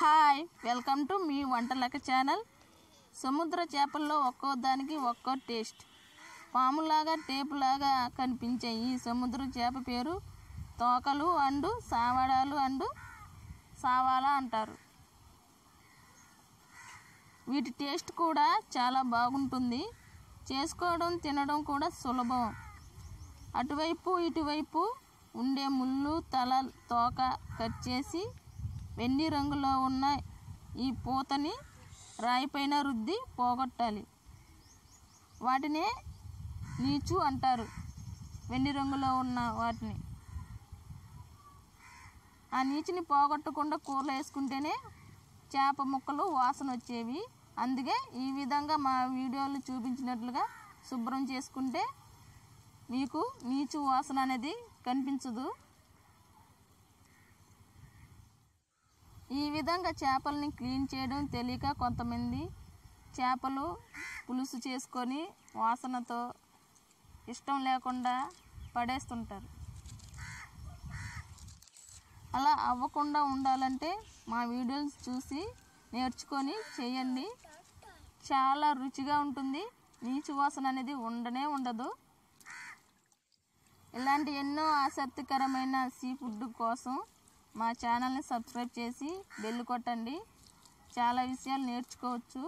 hi welcome to మీ వంటలక channel సముద్ర చేపల్లో ఒక్కో దానికి ఒక్కో టేస్ట్ పాములాగా టేపులాగా కనిపించే ఈ సముద్ర చేప పేరు తోకలు అండు సావడాలు అండు సావాలా అంటారు వీటి టేస్ట్ కూడా చాలా బాగుంటుంది చేసుకోవడం తినడం కూడా సులభం అటువైపు ఇటువైపు ఉండే ముళ్ళు తల తోక కట్ చేసి వెండి రంగులో ఉన్న ఈ పూతని రాయిపైన రుద్ది పోగొట్టాలి వాటినే నీచు అంటారు వెండి రంగులో ఉన్న వాటిని ఆ నీచుని పోగొట్టకుండా కూరలో వేసుకుంటేనే చేప ముక్కలు వాసన వచ్చేవి అందుకే ఈ విధంగా మా వీడియోలు చూపించినట్లుగా శుభ్రం చేసుకుంటే మీకు నీచు వాసన అనేది కనిపించదు ఈ విధంగా చేపల్ని క్లీన్ చేయడం తెలియక కొంతమంది చేపలు పులుసు చేసుకొని వాసనతో ఇష్టం లేకుండా పడేస్తుంటారు అలా అవ్వకుండా ఉండాలంటే మా వీడియోస్ చూసి నేర్చుకొని చేయండి చాలా రుచిగా ఉంటుంది నీచు వాసన అనేది ఉండనే ఉండదు ఇలాంటి ఎన్నో ఆసక్తికరమైన సీ ఫుడ్ కోసం మా ఛానల్ని సబ్స్క్రైబ్ చేసి బెల్ కొట్టండి చాలా విషయాలు నేర్చుకోవచ్చు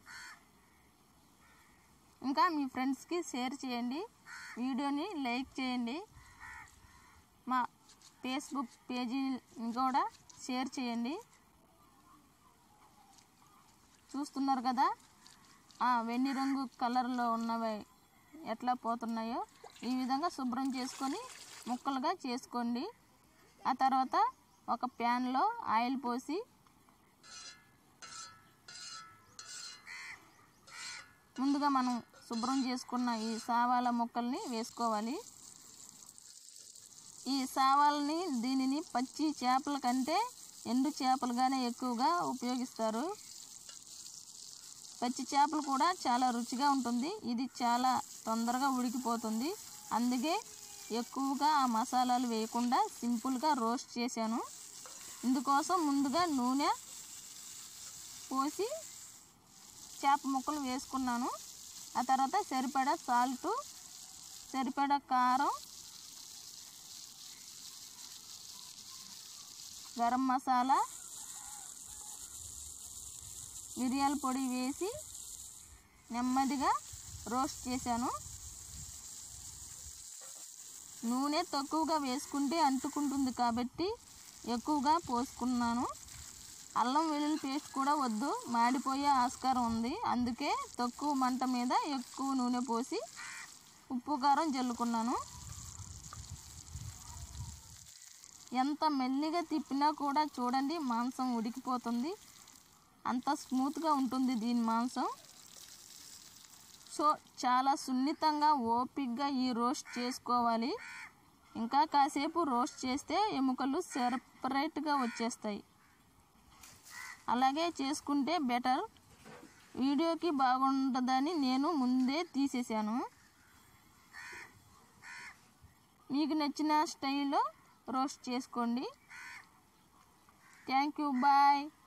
ఇంకా మీ ఫ్రెండ్స్కి షేర్ చేయండి వీడియోని లైక్ చేయండి మా ఫేస్బుక్ పేజీని కూడా షేర్ చేయండి చూస్తున్నారు కదా ఆ వెండి రంగు కలర్లో ఉన్నవి ఎట్లా పోతున్నాయో ఈ విధంగా శుభ్రం చేసుకొని ముక్కలుగా చేసుకోండి ఆ తర్వాత ఒక ప్యాన్లో ఆయిల్ పోసి ముందుగా మనం శుభ్రం చేసుకున్న ఈ సావాల ముక్కల్ని వేసుకోవాలి ఈ సావాలని దీనిని పచ్చి చేపల కంటే ఎండు చేపలుగానే ఎక్కువగా ఉపయోగిస్తారు పచ్చి చేపలు కూడా చాలా రుచిగా ఉంటుంది ఇది చాలా తొందరగా ఉడికిపోతుంది అందుకే ఎక్కువగా ఆ మసాలాలు వేయకుండా సింపుల్గా రోస్ట్ చేశాను ఇందుకోసం ముందుగా నూనె పోసి చేప ముక్కలు వేసుకున్నాను ఆ తర్వాత సరిపడా సాల్టు సరిపడా కారం గరం మసాలా మిరియాల పొడి వేసి నెమ్మదిగా రోస్ట్ చేశాను నూనె తక్కువగా వేసుకుంటే అంటుకుంటుంది కాబట్టి ఎక్కువగా పోసుకున్నాను అల్లం వెల్లుల్లి పేస్ట్ కూడా వద్దు మాడిపోయే ఆస్కారం ఉంది అందుకే తక్కువ మంట మీద ఎక్కువ నూనె పోసి ఉప్పు కారం జల్లుకున్నాను ఎంత మెల్లిగా తిప్పినా కూడా చూడండి మాంసం ఉడికిపోతుంది అంత స్మూత్గా ఉంటుంది దీని మాంసం సో చాలా సున్నితంగా ఓపిక్గా ఈ రోస్ట్ చేసుకోవాలి ఇంకా కాసేపు రోస్ట్ చేస్తే ఎముకలు సెపరేట్గా వచ్చేస్తాయి అలాగే చేసుకుంటే బెటర్ వీడియోకి బాగుంటుందని నేను ముందే తీసేసాను మీకు నచ్చిన స్టైల్లో రోస్ట్ చేసుకోండి థ్యాంక్ యూ బాయ్